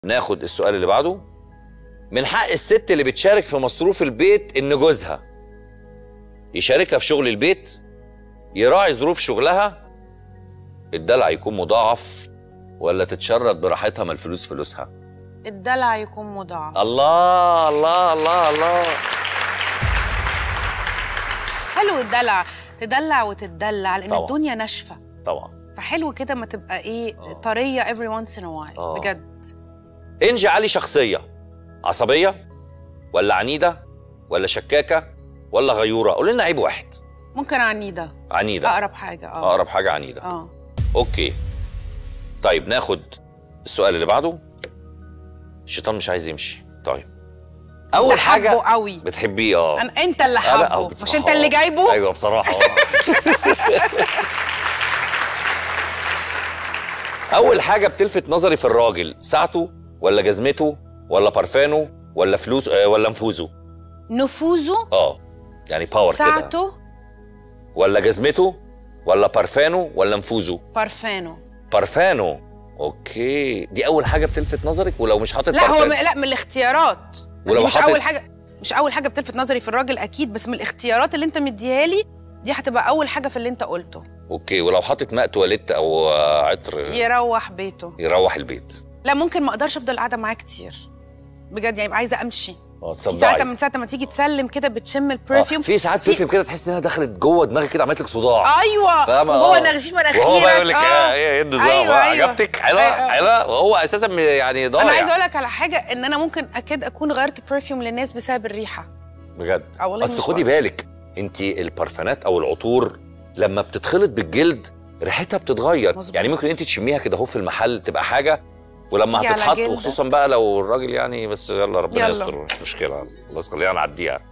ناخد السؤال اللي بعده من حق الست اللي بتشارك في مصروف البيت ان جوزها يشاركها في شغل البيت يراعي ظروف شغلها الدلع يكون مضاعف ولا تتشرط براحتها ما الفلوس فلوسها الدلع يكون مضاعف الله الله الله الله حلو الدلع تدلع وتتدلع لان طبعا. الدنيا ناشفه طبعا فحلو كده ما تبقى ايه آه. طريه every once in a while آه. بجد انجي علي شخصيه عصبيه ولا عنيده ولا شكاكه ولا غيوره قول لنا عيب واحد ممكن عنيده عنيده اقرب حاجه اه اقرب حاجه عنيده اه اوكي طيب ناخد السؤال اللي بعده الشيطان مش عايز يمشي طيب اول أنت حابه حاجه قوي بتحبيه اه أنا انت اللي آه، لا، حابه بصراحة مش انت اللي آه. جايبه ايوه بصراحه آه. اول حاجه بتلفت نظري في الراجل ساعته ولا جزمته ولا برفانه ولا فلوس آه ولا نفوذه نفوذه اه يعني باور كده ساعته ولا جزمته ولا برفانه ولا نفوذه بارفانو برفانو اوكي دي اول حاجه بتلفت نظرك ولو مش حاطط لا هو برفان م... لا من الاختيارات بس ولو دي مش حاطط- اول حاجه مش اول حاجه بتلفت نظري في الراجل اكيد بس من الاختيارات اللي انت مديها لي دي هتبقى اول حاجه في اللي انت قلته اوكي ولو حاطط ماء تواليت او آه، عطر يروح بيته يروح البيت لا ممكن ما اقدرش افضل قاعده معاه كتير بجد يعني يبقى عايزه امشي اه في ساعه تصدعي من ساعه ما تيجي تسلم كده بتشم آه، البرفيوم في ساعات برفيوم كده تحس انها دخلت جوه دماغك كده عملت لك صداع ايوه فاهمة؟ وهو آه. نغشيش مناخيرك وهو بقى يقول لك آه. ايه ايه ايه النظام أيوة، آه، أيوة. عجبتك حلوه أيوة. حلوه وهو اساسا يعني ضايع انا عايزه اقول لك على حاجه ان انا ممكن اكيد اكون غيرت برفيوم للناس بسبب الريحه بجد اه والله بس مش خدي وقت. بالك انت البرفانات او العطور لما بتتخلط بالجلد ريحتها بتتغير مظبوط. يعني ممكن انت تشميها كده اهو في المحل تبقى حاجه ولما تيجي على هتتحط جلدك. وخصوصا بقى لو الراجل يعني بس يلا ربنا يلا. يستر مش مشكله خلاص خلينا نعديها